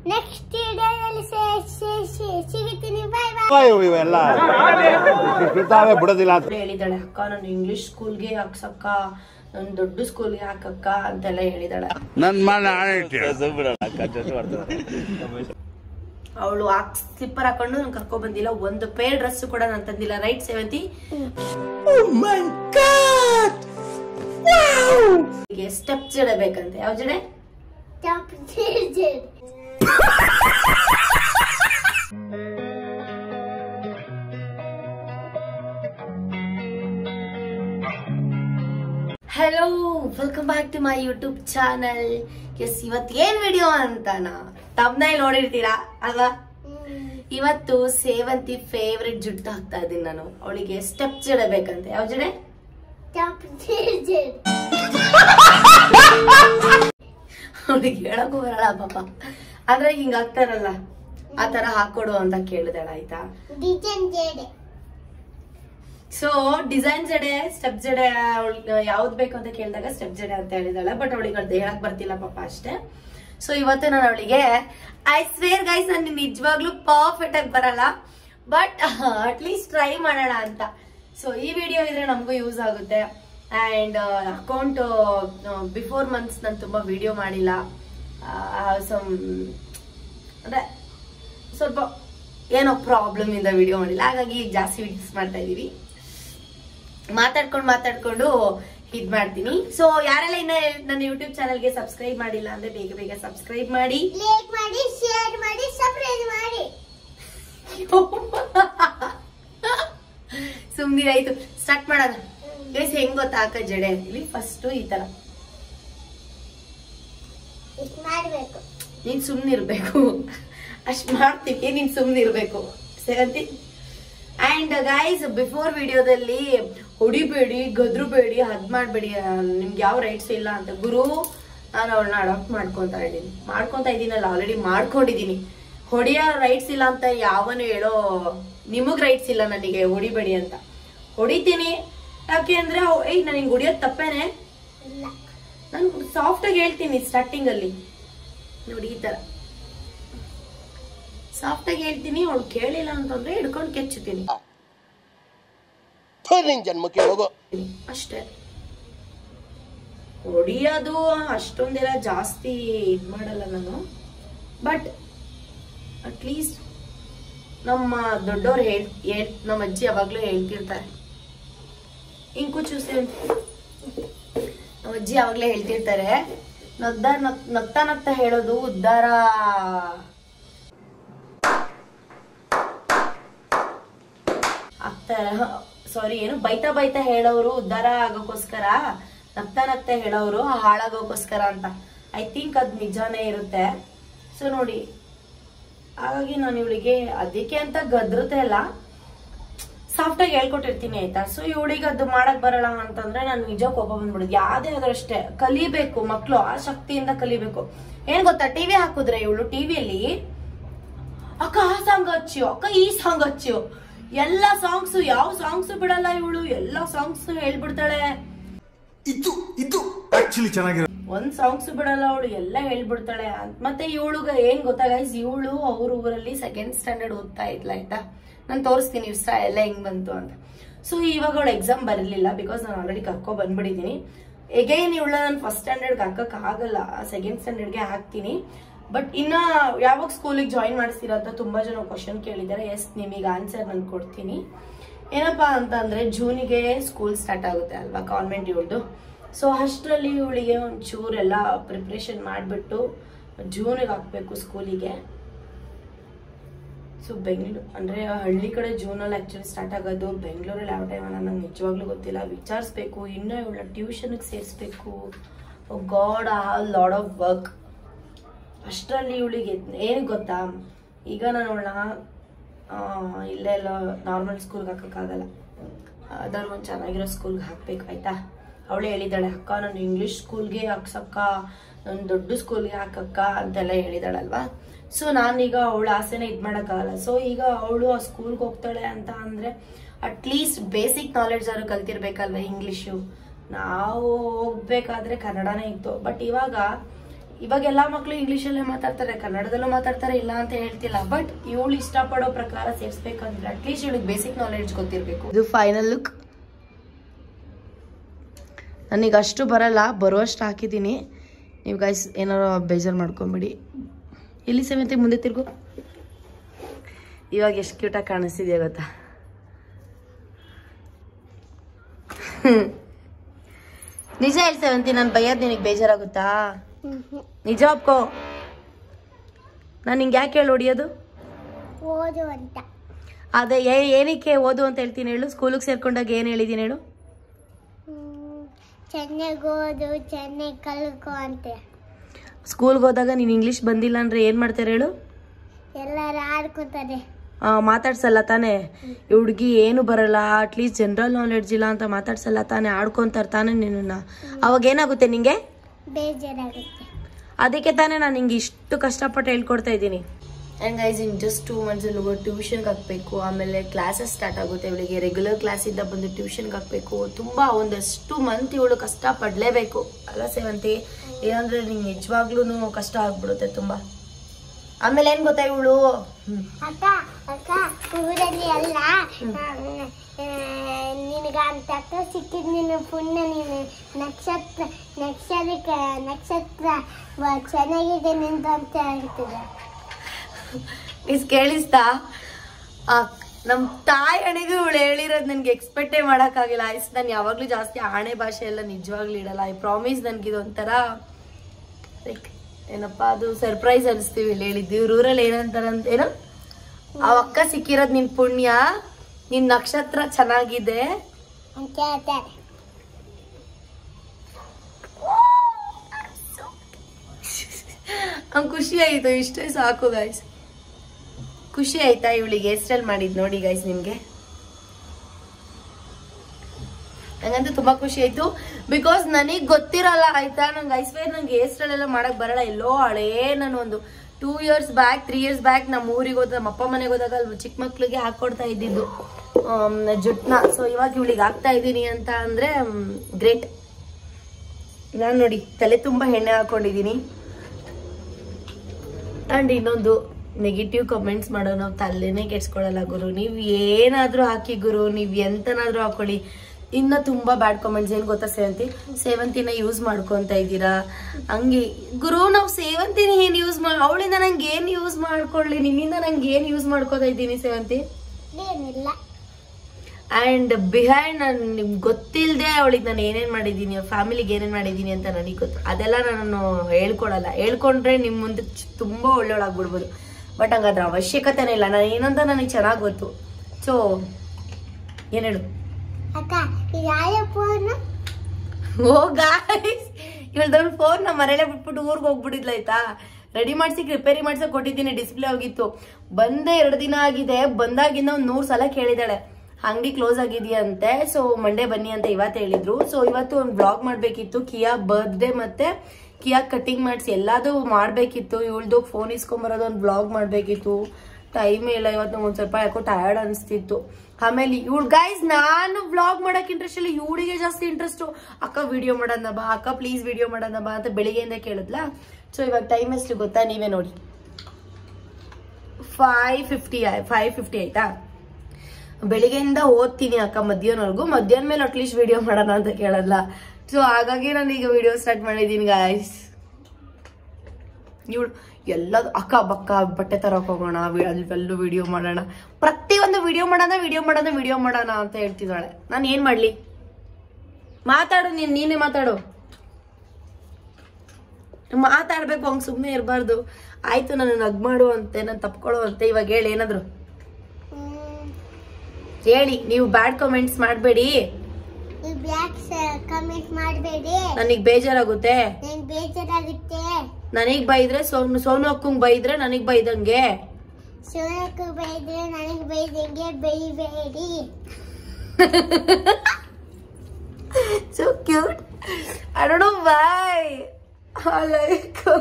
Next ವಿಡಿಯೋದಲ್ಲಿ ಸಿಗುತ್ತೀನಿ ಬಾಯ್ ಬಾಯ್ ಇವೆಲ್ಲ ಇರ್ತಾವೆ ಬಿಡೋದಿಲ್ಲ ಅಂತ ಅವಳು ಹೇಳಿದಾಳೆ ಅಕ್ಕ ನಾನು ಇಂಗ್ಲಿಷ್ ಸ್ಕೂಲ್ಗೆ ಹಾಕ್ಸಕ್ಕ ನಾನು ದೊಡ್ಡ ಸ್ಕೂಲ್ಗೆ ಹಾಕಕ್ಕ ಅಂತೆಲ್ಲ ಹೇಳಿದಾಳೆ ನನ್ ಮಾಡಿ ಅವಳು ಸ್ಲಿಪ್ಪರ್ ಹಾಕೊಂಡು ನಾನು ಕರ್ಕೊ ಬಂದಿಲ್ಲ ಒಂದು ಪೇರ್ ಡ್ರೆಸ್ ಕೂಡ ನಾನು ತಂದಿಲ್ಲ ರೈಟ್ ಸೇವಂತಿ ಸ್ಟೆಪ್ ಜಡೆ ಬೇಕಂತೆ ಯಾವ ಜಡೆ ಟಾಪ್ ಜೇಡ್ hello welcome back to my YouTube channel yes ಇವತ್ತು ಏನ್ ವಿಡಿಯೋ ಅಂತಾನ ತಮ್ನೈಲ್ ನೋಡಿರ್ತೀರಾ ಅಲ್ವಾ ಇವತ್ತು ಸೇವಂತಿ ಫೇವ್ರೆಟ್ ಜುಟ್ಟು ಹಾಕ್ತಾ ಇದ್ದೀನಿ ನಾನು ಅವಳಿಗೆ ಸ್ಟೆಪ್ ಜಡೆ ಬೇಕಂತೆ ಯಾವ ಜಡೆ ಟಾಪ್ ಜೇಡ್ ಅವಳಿಗೆ ಹೇಳಕ್ಕೂ ಬರಲ್ಲ ಪಾಪ ಆದ್ರೆ ಹಿಂಗ ಆಗ್ತಾರಲ್ಲ ಆ ತರ ಹಾಕೊಡು ಅಂತ ಕೇಳಿದಾಳ ಆಯ್ತಾ ಡಿಸೈನ್ ಜೇಡ್ ಸೊ ಡಿಸೈನ್ ಜಡೆ ಸ್ಟೆಪ್ ಜಡೆ ಅವಳಿಗೆ ಯಾವ್ದು ಬೇಕು ಅಂತ ಕೇಳಿದಾಗ ಸ್ಟೆಪ್ ಜಡೆ ಅಂತ ಹೇಳಿದಾಳೆ ಬಟ್ ಅವಳಿಗೆ ಅದು ಹೇಳಕ್ ಬರ್ತಿಲ್ಲ ಪಾಪ ಅಷ್ಟೇ ಸೊ ಇವತ್ತು ನಾನು ಅವಳಿಗೆ ಐ ಸ್ವೇರ್ ಗೈಸ್ ನಾನು ನಿಜವಾಗ್ಲೂ ಪರ್ಫೆಕ್ಟ್ ಆಗಿ ಬರಲ್ಲ ಬಟ್ ಅಟ್ಲೀಸ್ಟ್ ಟ್ರೈ ಮಾಡೋಣ ಅಂತ ಸೊ ಈ ವಿಡಿಯೋ ಇದ್ರೆ ನಮಗೂ ಯೂಸ್ ಆಗುತ್ತೆ ಅಂಡ್ ಅಕೌಂಟ್ ಬಿಫೋರ್ ಮಂತ್ಸ್ ನಾನು ತುಂಬಾ ವಿಡಿಯೋ ಮಾಡಿಲ್ಲ ಸಮ್ ಅಂದ್ರೆ ಸ್ವಲ್ಪ ಏನೋ ಪ್ರಾಬ್ಲಮ್ ಇಂದ ವಿಡಿಯೋ ಮಾಡಿಲ್ಲ ಹಾಗಾಗಿ ಈಗ ಜಾಸ್ತಿ ವಿಡಿಯೋಸ್ ಮಾಡ್ತಾ ಇದೀವಿ ಮಾತಾಡ್ಕೊಂಡು ಮಾತಾಡ್ಕೊಂಡು ಇದ್ ಮಾಡ್ತೀನಿ ಸೊ ಯಾರೆಲ್ಲ ಇನ್ನ ನನ್ನ ಯೂಟ್ಯೂಬ್ ಚಾನಲ್ಗೆ ಸಬ್ಸ್ಕ್ರೈಬ್ ಮಾಡಿಲ್ಲ ಅಂದ್ರೆ ಬೇಗ ಬೇಗ ಸಬ್ಸ್ಕ್ರೈಬ್ ಮಾಡಿ ಲೈಕ್ ಮಾಡಿ ಶೇರ್ ಮಾಡಿ ಸಬ್ಸ್ಕ್ರೈಬ್ ಮಾಡಿ ಸುಮ್ನಿರಾಯ್ತು ಸ್ಟಾರ್ಟ್ ಮಾಡೋಣ ಗೈಸ್ ಹೆಂಗ್ ಗೊತ್ತಾ ಹಾಕ ಜಡೆ ಇಲ್ಲಿ ಫಸ್ಟ್ ಈ ತರ ಇಷ್ಟು ಮಾಡಬೇಕು ನೀನ್ ಸುಮ್ನಿರ್ಬೇಕು ಅಷ್ಟ್ ಮಾಡ್ತೀನಿ ನೀನ್ ಸುಮ್ನಿರ್ಬೇಕು ಸೇವಂತಿ ಅಂಡ್ ಗೈಸ್ ಬಿಫೋರ್ ವಿಡಿಯೋದಲ್ಲಿ ಹೊಡಿಬೇಡಿ ಗದ್ರಬೇಡಿ ಅದ್ ಮಾಡ್ಬೇಡಿ ಆ, ನಿಮ್ಗೆ ಯಾವ ರೈಟ್ಸ್ ಇಲ್ಲ ಅಂತ ಗುರು ನಾನು ಅವಳನ್ನ ಅಡಾಪ್ಟ್ ಮಾಡ್ಕೊಂತಾ ಇದ್ದೀನಿ ಮಾಡ್ಕೊಂತಾ ಇದ್ದೀನಲ್ಲ ಆಲ್ರೆಡಿ ಮಾಡ್ಕೊಂಡಿದ್ದೀನಿ ಹೊಡಿಯೋ ರೈಟ್ಸ್ ಇಲ್ಲ ಅಂತ ಯಾವನು ಹೇಳೋ ನಿಮಗ್ ರೈಟ್ಸ್ ಇಲ್ಲ ನನಗೆ ಹೊಡಿಬೇಡಿ ಅಂತ ಹೊಡಿತೀನಿ ಯಾಕೆ ಅಂದ್ರೆ ಅವ್- ಏಯ್ ನನಗೆ ಹೊಡಿಯೋದ್ ತಪ್ಪೇನೆ ಇಲ್ಲ ನಾನು ಸಾಫ್ಟ್ ಆಗಿ ಹೇಳ್ತೀನಿ ಸ್ಟಾರ್ಟಿಂಗ್ ಅಲ್ಲಿ ನೋಡಿ ಈ ತರ ಸಾಫ್ಟ್ ಆಗಿ ಹೇಳ್ತೀನಿ ಅವಳು ಕೇಳಿಲ್ಲ ಅಂತಂದ್ರೆ ಹಿಡ್ಕೊಂಡು ಕೆಚ್ಚುತ್ತೀನಿ ನಿನ್ ಜನ್ಮಕ್ಕೆ ಹೋಗೋ ಅಷ್ಟೇ ಹೊಡಿಯೋದು ಅಷ್ಟೊಂದೆಲ್ಲ ಜಾಸ್ತಿ ಇದ್ ಮಾಡಲ್ಲ ನಾನು ಬಟ್ ಅಟ್ಲೀಸ್ಟ್ ನಮ್ಮ ದೊಡ್ಡವ್ರು ಹೇಳ್ ಹೇಳ್ ನಮ್ಮ ಅಜ್ಜಿ ಯಾವಾಗ್ಲೂ ಹೇಳ್ತಿರ್ತಾರೆ ಇಂಕು ಚೂಸೆ ಅಂತ ನಮ್ಮ ಅಜ್ಜಿ ಯಾವಾಗ್ಲೇ ಹೇಳ್ತಿರ್ತಾರೆ ನಗ್ದ ನಗ್ ನಗ್ತಾ ನಗ್ತಾ ಹೇಳೋದು ಉದ್ಧಾರ ಆಗ್ತಾರ ಸಾರಿ ಏನು ಬೈತಾ ಬೈತಾ ಹೇಳೋರು ಉದ್ಧಾರ ಆಗೋಕ್ಕೋಸ್ಕರ ನಗ್ತಾ ನಗ್ತಾ ಹೇಳೋರು ಹಾಳಾಗೋಕ್ಕೋಸ್ಕರ ಅಂತ ಐ ಥಿಂಕ್ ಅದ್ ನಿಜಾನೇ ಇರುತ್ತೆ ಸೊ ನೋಡಿ ಹಾಗಾಗಿ ನಾನು ಇವಳಿಗೆ ಅದಕ್ಕೆ ಅಂತ ಗದ್ರತೆ ಅಲ್ಲ ಸಾಫ್ಟ್ ಆಗಿ ಹೇಳ್ಕೊಟ್ಟಿರ್ತೀನಿ ಆಯ್ತಾ ಸೊ ಇವಳಿಗೆ ಅದು ಮಾಡಕ್ ಬರಲ್ಲ ಅಂತಂದ್ರೆ ನಾನು ನಿಜ ಕೋಪ ಬಂದ್ಬಿಡುದು ಯಾವ್ದೇ ಆದ್ರೂ ಅಷ್ಟೇ ಕಲಿಬೇಕು ಮಕ್ಳು ಆ ಶಕ್ತಿಯಿಂದ ಕಲಿಬೇಕು ಏನ್ ಗೊತ್ತಾ ಟಿವಿ ಹಾಕುದ್ರೆ ಇವಳು ಟಿವಿಯಲ್ಲಿ ಅಕ್ಕ ಆ ಸಾಂಗ್ ಹಚ್ಚು ಅಕ್ಕ ಈ ಸಾಂಗ್ ಹಚ್ಚು ಎಲ್ಲಾ ಸಾಂಗ್ಸ್ ಯಾವ ಸಾಂಗ್ಸ್ ಬಿಡಲ್ಲ ಇವಳು ಎಲ್ಲಾ ಸಾಂಗ್ಸ್ ಹೇಳ್ಬಿಡ್ತಾಳೆ ಇದು ಇದು ಆಕ್ಚುಲಿ ಚೆನ್ನಾಗಿರೋ ಒಂದ್ ಸಾಂಗ್ಸ್ ಬಿಡಲ್ಲ ಅವಳು ಎಲ್ಲ ಹೇಳ್ಬಿಡ್ತಾಳೆ ಅಂತ್- ಮತ್ತೆ ಇವಳುಗ ಏನ್ ಗೊತ್ತಾ ಗೈಸ್ ಇವಳು ಅವ್ರ ಊರಲ್ಲಿ ಸೆಕೆಂಡ್ ಸ್ಟ್ಯಾಂಡರ್ಡ್ ಓದ್ತಾ ಇದ್ಲ ಆಯ್ತಾ ನಾನು ತೋರಿಸ್ತೀನಿ ಇಷ್ಟ ಎಲ್ಲ ಹೆಂಗ್ ಬಂತು ಅಂತ ಸೊ ಇವಾಗ ಅವಳು ಎಕ್ಸಾಮ್ ಬರಲಿಲ್ಲ ಬಿಕಾಸ್ ನಾನು ಆಲ್ರೆಡಿ ಕರ್ಕೊ ಬಂದ್ಬಿಟ್ಟಿದ್ದೀನಿ ಎಗೈನ್ ಇವಳ ನಾನು ಫಸ್ಟ್ ಸ್ಟ್ಯಾಂಡರ್ಡ್ ಹಾಕಕ್ ಆಗಲ್ಲ ಸೆಕೆಂಡ್ ಸ್ಟ್ಯಾಂಡರ್ಡ್ಗೆ ಹಾಕ್ತೀನಿ ಬಟ್ ಇನ್ನ ಯಾವಾಗ ಸ್ಕೂಲಿಗೆ ಜಾಯಿನ್ ಮಾಡಿಸ್ತೀರಾ ಅಂತ ತುಂಬಾ ಜನ ಕ್ವಶನ್ ಕೇಳಿದ್ದಾರೆ ಎಸ್ ನಿಮಗೆ ಆನ್ಸರ್ ನಾನು ಕೊಡ್ತೀನಿ ಏನಪ್ಪಾ ಅಂತಂದ್ರೆ ಜೂನಿಗೆ ಸ್ಕೂಲ್ ಸ್ಟಾರ್ಟ್ ಆಗುತ್ತೆ ಅಲ್ವಾ ಕಾನ್ವೆಂಟ್ ಇವಳ್ದು ಸೊ ಅಷ್ಟರಲ್ಲಿ ಇವಳಿಗೆ ಒಂಚೂರೆಲ್ಲ ಪ್ರಿಪ್ರೇಷನ್ ಮಾಡಿಬಿಟ್ಟು ಜೂನಿಗೆ ಹಾಕ್ಬೇಕು ಸ್ಕೂಲಿಗೆ ಸೊ ಬೆಂಗಳೂರು ಅಂದ್ರೆ ಹಳ್ಳಿ ಕಡೆ ಜೂನಲ್ಲಿ ಆಕ್ಚುಲಿ ಸ್ಟಾರ್ಟ್ ಆಗೋದು ಬೆಂಗಳೂರಲ್ಲಿ ಯಾವ ಟೈಮ್ ನಂಗೆ ನಿಜವಾಗ್ಲೂ ಗೊತ್ತಿಲ್ಲ ವಿಚಾರಿಸ್ಬೇಕು ಇನ್ನೂ ಇವಳ ಟ್ಯೂಷನ್ಗೆ ಸೇರಿಸ್ಬೇಕು ಗಾಡ್ ಆ ಲಾಡ್ ಆಫ್ ವರ್ಕ್ ಅಷ್ಟರಲ್ಲಿ ಇವಳಿಗೆ ಏನು ಗೊತ್ತಾ ಈಗ ನಾನು ಅವಳನ್ನ ಇಲ್ಲೇ ಎಲ್ಲ ನಾರ್ಮಲ್ ಸ್ಕೂಲ್ಗೆ ಹಾಕೋಕ್ಕಾಗಲ್ಲ ಅದಾದ್ರು ಒಂದು ಚೆನ್ನಾಗಿರೋ ಸ್ಕೂಲ್ಗೆ ಹಾಕ್ಬೇಕು ಆಯ್ತಾ ಅವಳೇ ಹೇಳಿದಾಳೆ ಅಕ್ಕ ನಾನು ಇಂಗ್ಲಿಷ್ ಸ್ಕೂಲ್ಗೆ ಹಾಕ್ಸಕ್ಕ ನಾನು ದೊಡ್ಡ ಸ್ಕೂಲ್ಗೆ ಹಾಕಕ್ಕ ಅಂತೆಲ್ಲ ಹೇಳಿದಾಳಲ್ವಾ ಸೊ ನಾನೀಗ ಅವಳ ಆಸೆನ ಇದು ಮಾಡೋಕ್ಕಾಗಲ್ಲ ಸೊ ಈಗ ಅವಳು ಆ ಸ್ಕೂಲ್ಗೆ ಹೋಗ್ತಾಳೆ ಅಂತ ಅಂದರೆ ಅಟ್ಲೀಸ್ಟ್ ಬೇಸಿಕ್ ನಾಲೆಡ್ಜ್ ಆದ್ರೂ ಕಲ್ತಿರ್ಬೇಕಲ್ವ ಇಂಗ್ಲೀಷು ನಾವು ಹೋಗ್ಬೇಕಾದ್ರೆ ಕನ್ನಡನೇ ಇತ್ತು ಬಟ್ ಇವಾಗ ಇವಾಗ ಎಲ್ಲಾ ಮಕ್ಳು ಇಂಗ್ಲಿಷಲ್ಲೇ ಮಾತಾಡ್ತಾರೆ ಕನ್ನಡದಲ್ಲೂ ಮಾತಾಡ್ತಾರೆ ಇಲ್ಲ ಅಂತ ಹೇಳ್ತಿಲ್ಲ ಬಟ್ ಇವಳು ಇಷ್ಟಪಡೋ ಪ್ರಕಾರ ಸೇರ್ಸ್ಬೇಕಂದ್ರೆ ಅಟ್ಲೀಸ್ಟ್ ಇವಳಿಗೆ ಬೇಸಿಕ್ ನಾಲೆಡ್ಜ್ ಗೊತ್ತಿರ್ಬೇಕು ಇದು ಫೈನಲ್ ಲುಕ್ ನನಗೆ ಅಷ್ಟು ಬರಲ್ಲ ಬರುವಷ್ಟು ಹಾಕಿದ್ದೀನಿ ನೀವು ಗೈಸ್ ಏನಾರು ಬೇಜಾರು ಮಾಡ್ಕೊಂಬಿಡಿ ಎಲ್ಲಿ ಸಮೇತ ಮುಂದೆ ತಿರ್ಗು ಇವಾಗ ಎಷ್ಟು ಕ್ಯೂಟಾಗಿ ಕಾಣಿಸ್ತಿದ್ಯಾ ಗೊತ್ತಾ ನಿಜ ಹೇಳಿ ಸೆವೆಂತಿ ನಾನು ಬೈಯೋದು ನಿನಗೆ ಬೇಜಾರಾಗುತ್ತಾ ನಿಜ ಒಪ್ಕೋ ನಾನು ನಿಂಗೆ ಯಾಕೆ ಹೇಳಿ ಹೊಡಿಯೋದು ಓದು ಅಂತ ಅದೇ ಏ ಏನಕ್ಕೆ ಓದು ಅಂತ ಹೇಳ್ತೀನಿ ಹೇಳು ಸ್ಕೂಲಿಗೆ ಸೇರ್ಕೊಂಡಾಗ ಏನು ಹೇಳಿದ್ದೀನಿ ಹೇಳು ಹ್ಮ್, ಚೆನ್ನಾಗಿ ಓದು ಚೆನ್ನಾಗಿ ಕಲ್ಕೊ ಅಂತ ಸ್ಕೂಲ್ಗೆ ಹೋದಾಗ ನೀನು ಇಂಗ್ಲೀಷ್ ಬಂದಿಲ್ಲ ಅಂದರೆ ಏನು ಮಾಡ್ತಾರೆ ಹೇಳು ಎಲ್ಲರೂ ಆಡ್ಕೊತಾರೆ ಆ, ಮಾತಾಡ್ಸಲ್ಲ ತಾನೇ ಈ ಹುಡುಗಿ ಏನು ಬರಲ್ಲ ಅಟ್ಲೀಸ್ಟ್ ಜನರಲ್ ನಾಲೆಡ್ಜ್ ಇಲ್ಲ ಅಂತ ಮಾತಾಡ್ಸಲ್ಲ ತಾನೇ ಆಡ್ಕೊಂತಾರೆ ತಾನೇ ನಿನ್ನ ಅವಾಗ ಏನಾಗುತ್ತೆ ನಿಂಗೆ ಬೇಜಾರಾಗುತ್ತೆ ಅದಕ್ಕೆ ತಾನೇ ನಾನು ನಿಂಗೆ ಇಷ್ಟು ಕಷ್ಟಪಟ್ಟು ಹೇಳ್ಕೊಡ್ತಾ ಇದ್ದೀನಿ and guys in just two ಮಂತ್ಸಲ್ಲಿ ಟ್ಯೂಷನ್ಗೆ ಹಾಕಬೇಕು ಆಮೇಲೆ ಕ್ಲಾಸಸ್ ಸ್ಟಾರ್ಟ್ ಆಗುತ್ತೆ ಇವಳಿಗೆ ರೆಗ್ಯುಲರ್ ಕ್ಲಾಸಿಂದ ಬಂದು ಟ್ಯೂಷನ್ಗೆ ಹಾಕಬೇಕು ತುಂಬ ಒಂದಷ್ಟು ಮಂತ್ ಇವಳು ಕಷ್ಟ ಪಡಲೇಬೇಕು ಅಲ್ಲ ಸೇವಂತಿ ಏನಂದ್ರೆ ನಿಂಗೆ ನಿಜವಾಗ್ಲೂ ಕಷ್ಟ ಆಗ್ಬಿಡುತ್ತೆ ತುಂಬ ಆಮೇಲೆ ಏನು ಗೊತ್ತಾ ಇವಳು ಅಕ್ಕ ಅಕ್ಕ ಊರಲ್ಲಿ ಎಲ್ಲ ನಿನಗ ಅಂತ ಅಕ್ಕ ಸಿಕ್ಕಿದ್ ನೀನು ಪುಣ್ಯ ನೀನು ನಕ್ಷತ್ರ ನಕ್ಷತ್ರ ನಕ್ಷತ್ರ ವ- ಚೆನ್ನಾಗಿದೆ ನಿಂದು ಅಂತ ಹೇಳ್ತಿದ್ದೆ ಇಸ್ ಕೇಳಿಸ್ತಾ ಆ, ನಮ್ ತಾಯಿ ಹಣೆಗೂ ಇವಳು ಹೇಳಿರೋದು ನನ್ಗೆ ಎಕ್ಸ್ಪೆಕ್ಟೇ ಮಾಡೋಕ್ಕಾಗಿಲ್ಲ ಐಸ್ ನಾನು ಯಾವಾಗ್ಲೂ ಜಾಸ್ತಿ ಆಣೆ ಭಾಷೆ ಎಲ್ಲ ನಿಜವಾಗ್ಲೂ ಇಡಲ್ಲ ಐ ಪ್ರಾಮಿಸ್ ನನ್ಗೆ ಇದೊಂಥರ ಲೈಕ್ ಏನಪ್ಪ ಅದು ಸರ್ಪ್ರೈಸ್ ಅನಿಸ್ತೀವಿ ಇಲ್ಲಿ ಹೇಳಿದ್ದು ಇವ್ರ ಊರಲ್ಲಿ ಏನಂತಾರಂತ ಏನು ಆ ಅಕ್ಕ ಸಿಕ್ಕಿರೋದು ನಿನ್ ಪುಣ್ಯ ನಿನ್ ನಕ್ಷತ್ರ ಚೆನ್ನಾಗಿದೆ ಅಂತ ಹೇಳ್ತಾರೆ ಹಂಗೆ ಖುಷಿ ಆಯ್ತು ಇಷ್ಟೇ ಸಾಕು ಗೈಸ್ ಖುಷಿ ಆಯ್ತಾ ಇವಳಿಗೆ ಹೇರ್ ಮಾಡಿದ್ ನೋಡಿ ಗೈಸ್ ನಿಮ್ಗೆ ನಂಗಂತೂ ತುಂಬಾ ಖುಷಿ ಆಯ್ತು ಬಿಕಾಸ್ ನನಗ್ ಗೊತ್ತಿರಲ್ಲ ಆಯ್ತಾ ನಂಗೆ ಐಸ್ವೇರ್ ನಂಗೆ ಹೇರ್ ಸ್ಟೈಲ್ ಎಲ್ಲ ಮಾಡಕ್ ಬರಲ್ಲ ಎಲ್ಲೋ ಹಳೇ ನಾನು ಒಂದು two years back three years back ನಮ್ಮ ಊರಿಗೆ ಹೋದ ನಮ್ಮ ಅಪ್ಪ ಮನೆಗೆ ಹೋದಾಗ ಅಲ್ಲಿ ಚಿಕ್ಕ ಮಕ್ಳಿಗೆ ಹಾಕೊಡ್ತಾ ಇದ್ದಿದ್ದು ಆಮ್, ಜುಟ್ನ ಸೊ ಇವಾಗ ಇವಳಿಗೆ ಹಾಕ್ತಾ ಇದ್ದೀನಿ ಅಂತ ಅಂದ್ರೆ ಗ್ರೇಟ್ ನಾನು ನೋಡಿ ತಲೆ ತುಂಬಾ ಎಣ್ಣೆ ಹಾಕೊಂಡಿದ್ದೀನಿ ಅಂಡ್ ಇನ್ನೊಂದು ನೆಗೆಟಿವ್ ಕಮೆಂಟ್ಸ್ ಮಾಡೋ ನಾವು ತಲೆನೇ ಕೆಡ್ಸ್ಕೊಳಲ್ಲ ಗುರು ನೀವು ಏನಾದ್ರೂ ಹಾಕಿ ಗುರು ನೀವು ಎಂತನಾದ್ರೂ ಹಾಕೊಳ್ಳಿ ಇನ್ನ ತುಂಬಾ ಬ್ಯಾಡ್ ಕಾಮೆಂಟ್ಸ್ ಏನ್ ಗೊತ್ತಾ ಸೇವಂತಿ ಸೇವಂತಿನ ಯೂಸ್ ಮಾಡ್ಕೊಂತ ಇದ್ದೀರಾ ಹಂಗೆ ಗುರು ನಾವು ಸೇವಂತಿನ ಏನ್ ಯೂಸ್ ಮಾಡ್ ಅವಳಿಂದ ನಂಗೆ ಏನ್ ಯೂಸ್ ಮಾಡ್ಕೊಳ್ಳಿ ನಿನ್ನಿಂದ ನಂಗೆ ಏನ್ ಯೂಸ್ ಮಾಡ್ಕೋತಾ ಇದ್ದೀನಿ ಸೇವಂತಿ ಏನಿಲ್ಲ ಅಂಡ್ ಬಿಹೈಂಡ್ ನಾನು ನಿಮ್ಗೆ ಗೊತ್ತಿಲ್ಲದೆ ಅವಳಿಗೆ ನಾನು ಏನೇನು ಮಾಡಿದ್ದೀನಿ ಫ್ಯಾಮಿಲಿಗೆ ಏನೇನು ಮಾಡಿದ್ದೀನಿ ಅಂತ ನನಗೆ ಗೊತ್ತು ಅದೆಲ್ಲ ನಾನು ಹೇಳ್ಕೊಡಲ್ಲ ಹೇಳ್ಕೊಂಡ್ರೆ ನಿಮ್ಮ ಮುಂದೆ ಚ್- ತುಂಬಾ ಒಳ್ಳೆಯೊಳಾಗ್ಬಿಡ್ಬೋದು ಬಟ್ ಹಂಗಾದ್ರೆ ಅವಶ್ಯಕತೆನೇ ಇಲ್ಲ ನಾನು ಏನಂತ ನನಗೆ ಚೆನ್ನಾಗಿ ಗೊತ್ತು ಸೊ ಏನು ಹೇಳು ಅಕ್ಕ ಇದು ಯಾವ ಫೋನು ಓ ಗಾಯ್ಸ್ ಇವಳ್ದೊಂದು ಫೋನ್ ನಮ್ಮ ಮನೇಲೆ ಬಿಟ್ಬಿಟ್ಟು ಊರಿಗೆ ಹೋಗ್ಬಿಟ್ಟಿದ್ಲ ಆಯ್ತಾ ರೆಡಿ ಮಾಡ್ಸಿ ರಿಪೇರಿ ಮಾಡ್ಸಕ್ ಕೊಟ್ಟಿದ್ದೀನಿ ಡಿಸ್ಪ್ಲೇ ಹೋಗಿತ್ತು ಬಂದೆ ಎರಡು ದಿನ ಆಗಿದೆ ಬಂದಾಗಿಂದ ಒಂದ್ ನೂರ್ ಸಲ ಕೇಳಿದಾಳೆ ಅಂಗಡಿ ಕ್ಲೋಸ್ ಆಗಿದೆಯಂತೆ ಸೊ ಮಂಡೇ ಬನ್ನಿ ಅಂತ ಇವತ್ತು ಹೇಳಿದ್ರು ಸೊ ಇವತ್ತು ಒಂದು ಬ್ಲಾಗ್ ಮಾಡ್ಬೇಕಿತ್ತು ಕಿಯಾ ಬರ್ತ್ಡೇ ಮತ್ತೆ ಕಿಯಾ ಕಟಿಂಗ್ ಮಾಡಿಸಿ ಎಲ್ಲಾದು ಮಾಡ್ಬೇಕಿತ್ತು ಇವಳ್ದು ಫೋನ್ ಇಸ್ಕೊಂಬರೋದು ಒಂದು ಬ್ಲಾಗ್ ಮಾಡ್ಬೇಕಿತ್ತು ಟೈಮ್ ಇಲ್ಲ ಇವತ್ತು ನಂಗೆ ಒಂದ್ ಸ್ವಲ್ಪ ಯಾಕೋ ಟಯರ್ಡ್ ಅನಿಸ್ತಿತ್ತು ಆಮೇಲೆ ಇವಳು ಗೈಸ್ ನಾನು ವ್ಲಾಗ್ ಮಾಡಕ್ ಇಂಟ್ರೆಸ್ಟ್ ಇಲ್ಲ ಇವಳಿಗೆ ಜಾಸ್ತಿ ಇಂಟ್ರೆಸ್ಟ್ ಅಕ್ಕ ವಿಡಿಯೋ ಮಾಡೋಣ ಬಾ ಅಕ್ಕ ಪ್ಲೀಸ್ ವಿಡಿಯೋ ಮಾಡೋಣ ಬಾ ಅಂತ ಬೆಳಿಗ್ಗೆಯಿಂದ ಕೇಳಿದ್ಲಾ ಸೊ ಇವಾಗ ಟೈಮ್ ಎಷ್ಟು ಗೊತ್ತಾ ನೀವೇ ನೋಡಿ ಫೈವ್ ಫಿಫ್ಟಿ ಫೈವ್ ಫಿಫ್ಟಿ ಆಯ್ತಾ ಬೆಳಿಗ್ಗೆಯಿಂದ ಓದ್ತೀನಿ ಅಕ್ಕ ಮಧ್ಯಾಹ್ನವರೆಗೂ ಮಧ್ಯಾಹ್ನ ಮೇಲೆ ಅಟ್ಲೀಸ್ಟ್ ವಿಡಿಯೋ ಮಾಡೋಣ ಅಂತ ಕೇಳಲ್ಲ ಸೊ ಹಾಗಾಗಿ ನಾನು ಈಗ ವಿಡಿಯೋ ಸ್ಟಾರ್ಟ್ ಮಾಡಿದ್ದೀನಿ ಗಾಯ್ಸ್ ಇವಳು ಎಲ್ಲ ಅಕ್ಕ ಬಕ್ಕ ಬಟ್ಟೆ ತರಕ್ ಹೋಗೋಣ ವಿ- ಅಲ್ಲಿ ಅಲ್ಲೂ ವಿಡಿಯೋ ಮಾಡೋಣ ಪ್ರತಿಯೊಂದು ವಿಡಿಯೋ ಮಾಡೋಣ ವಿಡಿಯೋ ಮಾಡೋಣ ವಿಡಿಯೋ ಮಾಡೋಣ ಅಂತ ಹೇಳ್ತಿದ್ದಾಳೆ ನಾನು ಏನ್ ಮಾಡ್ಲಿ ಮಾತಾಡು ನೀನ್ ನೀನೇ ಮಾತಾಡು ಮಾತಾಡ್ಬೇಕು ಹಂಗ್ ಸುಮ್ಮನೆ ಇರಬಾರ್ದು ಆಯ್ತು ನಾನು ನಗ್ ಮಾಡು ಅಂತೆ ನಾನು ತಪ್ಕೊಳ್ಳೋ ಅಂತೆ ಇವಾಗ ಹೇಳಿ ಏನಾದ್ರು ಹೇಳಿ ನೀವು ಬ್ಯಾಡ್ ಕಮೆಂಟ್ಸ್ ಮಾಡಬೇಡಿ ಈ ಬ್ಲಾಕ್ ಕಮೆಂಟ್ ಮಾಡಬೇಡಿ ನನಗ್ ಬೇಜಾರಾಗುತ್ತೆ ನಂಗೆ ಬೇಜಾರಾಗುತ್ತೆ ನನಗ್ ಬೈದ್ರೆ ಸೋನು ಸೋನು ಅಕ್ಕಂಗ್ ಬೈದ್ರೆ ನನಗ್ ಬೈದಂಗೆ ಸೋನಕ್ಕೆ ಬೈದ್ರೆ ನನಗೆ ಬೈದಂಗೆ ಬೈಬೇಡಿ so cute. I don't know why. I like her.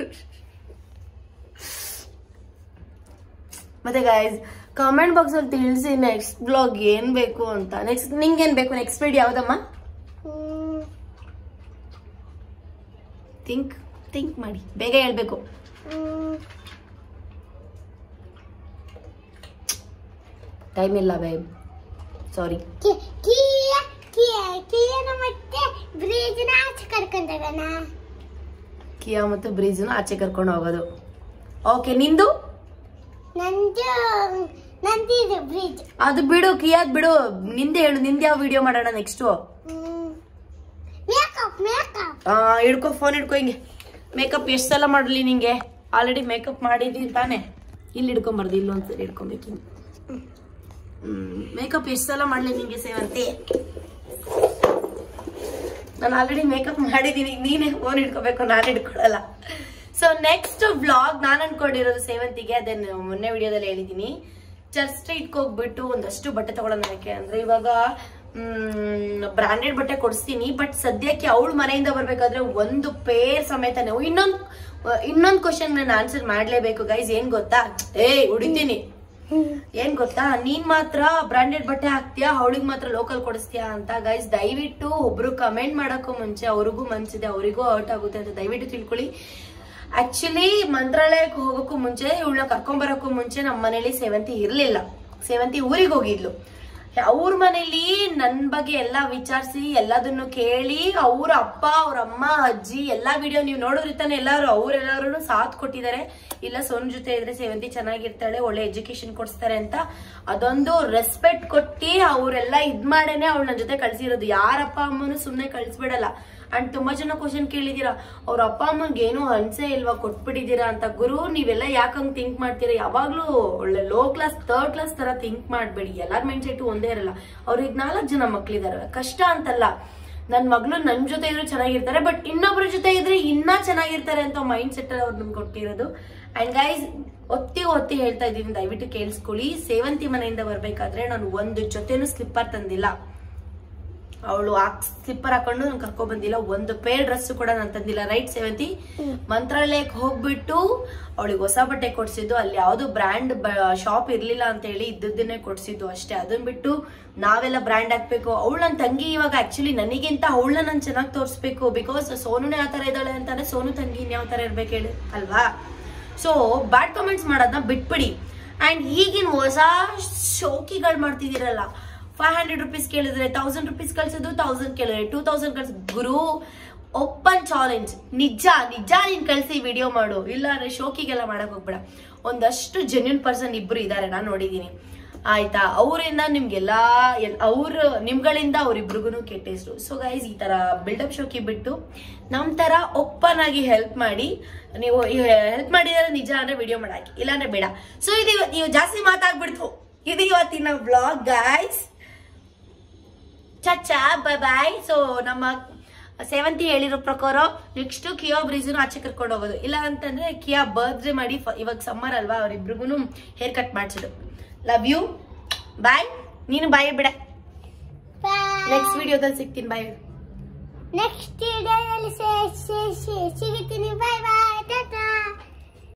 ಮತ್ತೆ ಗೈಸ್ ಕಾಮೆಂಟ್ ಬಾಕ್ಸ್ ಅಲ್ಲಿ ತಿಳಿಸಿ ನೆಕ್ಸ್ಟ್ ಬ್ಲಾಗ್ ಏನ್ ಬೇಕು ಅಂತ ನೆಕ್ಸ್ಟ್ ನಿಂಗೇನ್ ಬೇಕು ನೆಕ್ಸ್ಟ್ ವಿಡಿಯೋ ಯಾವ್ದಮ್ಮ ಹ್ಮ್ ಥಿಂಕ್ ಥಿಂಕ್ ಮಾಡಿ ಬೇಗ ಹೇಳ್ಬೇಕು ಹ್ಮ್, ಟೈಮ್ ಇಲ್ಲ ಬೇಬ್ ಸಾರಿ ಕಿ- ಕಿಯ ಕಿಯ ಕಿಯನ ಮತ್ತೆ ಬ್ರಿಡ್ಜ್ನ ಆಚೆ ಕರ್ಕೊಂಡೋಗೋಣ ಕಿಯಾ ಮತ್ತು ಬ್ರೀಜ್ನ ಆಚೆ ಕರ್ಕೊಂಡು ಹೋಗೋದು ಓಕೆ ನಿಂದು ನಂದು ನಂದಿದು ಬ್ರಿಡ್ಜ್ ಅದು ಬಿಡು ಕಿಯಾದ್ ಬಿಡು ನಿಂದೆ ಹೇಳು ನಿಂದೆ ಯಾವ ವಿಡಿಯೋ ಮಾಡೋಣ ನೆಕ್ಸ್ಟು ಮೇಕಪ್ ಮೇಕಪ್ ಹಿಡ್ಕೊ ಫೋನ್ ಹಿಡ್ಕೊ ಹಿಂಗೆ ಮೇಕಪ್ ಎಷ್ಟು ಸಲ ಮಾಡಲಿ ನಿಂಗೆ ಆಲ್ರೆಡಿ ಮೇಕಪ್ ಮಾಡಿದೀನಿ ತಾನೆ ಇಲ್ಲಿ ಹಿಡ್ಕೊಂಬಾರ್ದು ಇಲ್ಲೊಂದ್ಸರಿ ಹಿಡ್ಕೊಬೇಕು ಹಿಂಗೆ ಮೇಕಪ್ ಎಷ್ಟು ಸಲ ಮಾಡಲಿ ನಿಂಗೆ ಸೇವಂತಿ ನಾನು ಆಲ್ರೆಡಿ ಮೇಕಪ್ ಮಾಡಿದೀನಿ ನೀನೇ ಫೋನ್ ಹಿಡ್ಕೋಬೇಕು ನಾನು ಹಿಡ್ಕೊಳಲ್ಲ ಸೊ ನೆಕ್ಸ್ಟ್ ವ್ಲಾಗ್ ನಾನು ಅನ್ಕೊಂಡಿರೋದು ಸೇವಂತಿಗೆ ಅದನ್ನ ಮೊನ್ನೆ ವಿಡಿಯೋದಲ್ಲಿ ಹೇಳಿದೀನಿ ಚರ್ಚ್ ಸ್ಟ್ರೀಟ್ಗೆ ಹೋಗ್ಬಿಟ್ಟು ಒಂದಷ್ಟು ಬಟ್ಟೆ ತಗೊಳ್ಳೋಣ ಯಾಕೆ ಅಂದ್ರೆ ಇವಾಗ ಬ್ರಾಂಡೆಡ್ ಬಟ್ಟೆ ಕೊಡಿಸ್ತೀನಿ ಬಟ್ ಸದ್ಯಕ್ಕೆ ಅವಳ ಮನೆಯಿಂದ ಬರ್ಬೇಕಾದ್ರೆ ಒಂದು ಪೇರ್ ಸಮೇತ ನಾವು ಇನ್ನೊಂದು ಇನ್ನೊಂದು ಕ್ವಶನ್ ನಾನು ಆನ್ಸರ್ ಮಾಡ್ಲೇಬೇಕು ಗೈಸ್ ಏನ್ ಗೊತ್ತಾ ಏಯ್ ಹುಡಿತೀನಿ ಏನ್ ಗೊತ್ತಾ ನೀನ್ ಮಾತ್ರ ಬ್ರಾಂಡೆಡ್ ಬಟ್ಟೆ ಹಾಕ್ತೀಯಾ ಅವಳಿಗೆ ಮಾತ್ರ ಲೋಕಲ್ ಕೊಡಿಸ್ತೀಯಾ ಅಂತ ಗೈಸ್ ದಯವಿಟ್ಟು ಒಬ್ರು ಕಮೆಂಟ್ ಮಾಡಕ್ಕೂ ಮುಂಚೆ ಅವ್ರಿಗೂ ಮನ್ಸಿದೆ ಅವರಿಗೂ ಹರ್ಟ್ ಆಗುತ್ತೆ ಅಂತ ದಯವಿಟ್ಟು ತಿಳ್ಕೊಳ್ಳಿ ಆಕ್ಚುಲಿ ಮಂತ್ರಾಲಯಕ್ಕೆ ಹೋಗೋಕ್ಕೂ ಮುಂಚೆ ಇವಳನ್ನ ಕರ್ಕೊಂಬರಕ್ಕೂ ಮುಂಚೆ ನಮ್ಮ ಮನೇಲಿ ಸೇವಂತಿ ಇರ್ಲಿಲ್ಲ ಸೇವಂತಿ ಊರಿಗೆ ಹೋಗಿದ್ಲು ಅವ್ರ ಮನೇಲಿ ನನ್ ಬಗ್ಗೆ ಎಲ್ಲ ವಿಚಾರಿಸಿ ಎಲ್ಲದನ್ನು ಕೇಳಿ ಅವ್ರ ಅಪ್ಪ ಅವ್ರ ಅಮ್ಮ ಅಜ್ಜಿ ಎಲ್ಲಾ ವಿಡಿಯೋ ನೀವು ನೋಡೋರಿತಾನೆ ಎಲ್ಲಾರು ಅವ್ರೆಲ್ಲರೂ ಸಾಥ್ ಕೊಟ್ಟಿದ್ದಾರೆ ಇಲ್ಲ ಸೋನ್ ಜೊತೆ ಇದ್ರೆ ಸೇವಂತಿ ಚೆನ್ನಾಗಿರ್ತಾಳೆ ಒಳ್ಳೆ ಎಜುಕೇಶನ್ ಕೊಡಿಸ್ತಾರೆ ಅಂತ ಅದೊಂದು ರೆಸ್ಪೆಕ್ಟ್ ಕೊಟ್ಟಿ ಅವರೆಲ್ಲ ಇದ್ ಮಾಡೇನೆ ಅವಳ ನನ್ನ ಜೊತೆ ಕಳ್ಸಿರೋದು ಯಾರಪ್ಪ ಅಮ್ಮನು ಸುಮ್ನೆ ಕಳ್ಸ್ಬಿಡಲ್ಲ ಅಂಡ್ ತುಂಬಾ ಜನ ಕ್ವಶನ್ ಕೇಳಿದೀರಾ ಅವ್ರ ಅಪ್ಪ ಅಮ್ಮನ್ಗೆ ಏನು ಅನ್ಸೇ ಇಲ್ವಾ ಕೊಟ್ಬಿಟ್ಟಿದೀರಾ ಅಂತ ಗುರು ನೀವೆಲ್ಲ ಯಾಕಂಗ್ ಥಿಂಕ್ ಮಾಡ್ತೀರಾ ಯಾವಾಗ್ಲೂ ಒಳ್ಳೆ ಲೋ ಕ್ಲಾಸ್ ಥರ್ಡ್ ಕ್ಲಾಸ್ ತರ ಥಿಂಕ್ ಮಾಡ್ಬೇಡಿ ಎಲ್ಲಾರ ಮೈಂಡ್ ಸೆಟ್ ಒಂದೇ ಇರಲ್ಲ ಅವ್ರಿಗೆ ನಾಲ್ಕು ಜನ ಮಕ್ಳಿದಾರೆ ಕಷ್ಟ ಅಂತಲ್ಲ ನನ್ ಮಗಳು ನನ್ ಜೊತೆ ಇದ್ರು ಚೆನ್ನಾಗಿರ್ತಾರೆ ಬಟ್ ಇನ್ನೊಬ್ರ ಜೊತೆ ಇದ್ರೆ ಇನ್ನ ಚೆನ್ನಾಗಿರ್ತಾರೆ ಅಂತ ಮೈಂಡ್ ಸೆಟ್ ಅವ್ರು ನಮ್ಗೆ ಕೊಟ್ಟಿರೋದು ಅಂಡ್ ಗೈಸ್ ಒತ್ತಿ ಒತ್ತಿ ಹೇಳ್ತಾ ಇದೀನಿ ದಯವಿಟ್ಟು ಕೇಳಿಸ್ಕೊಳ್ಳಿ ಸೇವಂತಿ ಮನೆಯಿಂದ ಬರ್ಬೇಕಾದ್ರೆ ನಾನು ಒಂದು ಜೊತೆನೂ ಸ್ಲಿಪ್ಪರ್ ತಂದಿಲ್ಲ ಅವಳು ಸ್ಲಿಪ್ಪರ್ ಹಾಕೊಂಡು ನಾನು ಕರ್ಕೊ ಬಂದಿಲ್ಲ ಒಂದು ಪೇರ್ ಡ್ರೆಸ್ ಕೂಡ ನಾನು ತಂದಿಲ್ಲ ರೈಟ್ ಸೇವಂತಿ ಮಂತ್ರಾಲಯಕ್ಕೆ ಹೋಗ್ಬಿಟ್ಟು ಅವಳಿಗೆ ಹೊಸ ಬಟ್ಟೆ ಕೊಡ್ಸಿದ್ದು ಅಲ್ಲಿ ಯಾವ್ದು ಬ್ರ್ಯಾಂಡ್ ಶಾಪ್ ಇರ್ಲಿಲ್ಲ ಅಂತ ಹೇಳಿ ಇದ್ದದ್ದನ್ನೇ ಕೊಡ್ಸಿದ್ದು ಅಷ್ಟೇ ಅದನ್ನ ಬಿಟ್ಟು ನಾವೆಲ್ಲ ಬ್ರ್ಯಾಂಡ್ ಹಾಕ್ಬೇಕು ಅವಳು ನನ್ನ ತಂಗಿ ಇವಾಗ ಆಕ್ಚುಲಿ ನನಗಿಂತ ಅವಳನ್ನ ನಾನು ಚೆನ್ನಾಗಿ ತೋರಿಸ್ಬೇಕು ಬಿಕಾಸ್ ಸೋನುನೇ ಆ ತರ ಇದ್ದಾಳೆ ಅಂತಾನೆ ಸೋನು ತಂಗಿ ಇನ್ಯಾವ ತರ ಇರ್ಬೇಕು ಹೇಳಿ ಅಲ್ವಾ ಸೊ ಬ್ಯಾಡ್ ಕಮೆಂಟ್ಸ್ ಮಾಡೋದನ್ನ ಬಿಟ್ಬಿಡಿ ಅಂಡ್ ಈಗಿನ ಹೊಸ ಶೋಕಿಗಳು ಮಾಡ್ತಿದ್ದೀರಲ್ಲ ಫೈವ್ ಹಂಡ್ರೆಡ್ ರುಪೀಸ್ ಕೇಳಿದ್ರೆ ತೌಸಂಡ್ ರುಪೀಸ್ ಕಳ್ಸೋದು ತೌಸಂಡ್ ಕೇಳಿದ್ರೆ ಟೂ ತೌಸಂಡ್ ಕಳ್ಸ ಗುರು ಓಪನ್ ಚಾಲೆಂಜ್ ನಿಜ ನಿಜ ನೀನ್ ಕಳ್ಸಿ ವಿಡಿಯೋ ಮಾಡು ಇಲ್ಲ ಅಂದ್ರೆ ಶೋಕಿಗೆಲ್ಲ ಮಾಡಕ್ ಹೋಗ್ಬೇಡ ಒಂದಷ್ಟು ಜೆನ್ಯೂನ್ ಪರ್ಸನ್ ಇಬ್ರು ಇದಾರೆ ನಾನು ನೋಡಿದೀನಿ ಆಯ್ತಾ ಅವರಿಂದ ನಿಮ್ಗೆಲ್ಲಾ ಅವ್ರ ನಿಮ್ಗಳಿಂದ ಅವ್ರಿಬ್ರಿಗೂ ಕೆಟ್ಟ ಹೆಸರು ಸೊ ಗೈಸ್ ಈ ತರ ಬಿಲ್ಡಪ್ ಶೋಕಿ ಬಿಟ್ಟು ನಮ್ ತರ ಓಪನ್ ಆಗಿ ಹೆಲ್ಪ್ ಮಾಡಿ ನೀವು ಹೆಲ್ಪ್ ಮಾಡಿದ್ರೆ ನಿಜ ಅಂದ್ರೆ ವಿಡಿಯೋ ಮಾಡಾಕಿ ಇಲ್ಲಾಂದ್ರೆ ಬೇಡ ಸೊ ಇದು ಇವತ್ತು ನೀವು ಜಾಸ್ತಿ ಮಾತಾಡ್ಬಿಡ್ತು ಇದು ಇವತ್ತಿನ ಬ್ಲಾಗ್ ಗೈಸ್ ಚಚ್ಚಾ ಬೈ ಬಾಯ್ ಸೊ ನಮ್ಮ ಸೇವಂತಿ ಹೇಳಿರೋ ಪ್ರಕಾರ ನೆಕ್ಸ್ಟ್ ಕಿಯಾ ಬ್ರೀಸ್ನು ಆಚೆ ಕರ್ಕೊಂಡು ಹೋಗೋದು ಇಲ್ಲ ಅಂತಂದ್ರೆ ಕಿಯಾ ಬರ್ತ್ಡೇ ಮಾಡಿ ಫ- ಇವಾಗ ಸಮ್ಮರ್ ಅಲ್ವಾ ಅವ್ರಿಬ್ರಿಗೂ ಹೇರ್ ಕಟ್ ಮಾಡಿಸಿದ್ರು ಲವ್ ಯು ಬಾಯ್ ನೀನು ಬಾಯ್ ಬಿಡ ನೆಕ್ಸ್ಟ್ ವಿಡಿಯೋದಲ್ಲಿ ಸಿಗ್ತೀನಿ ಬಾಯ್ ನೆಕ್ಸ್ಟ್ ವಿಡಿಯೋದಲ್ಲಿ ಸಿಗುತ್ತೀನಿ ಬಾಯ್ ಬಾಯ್ ಟಾಟಾ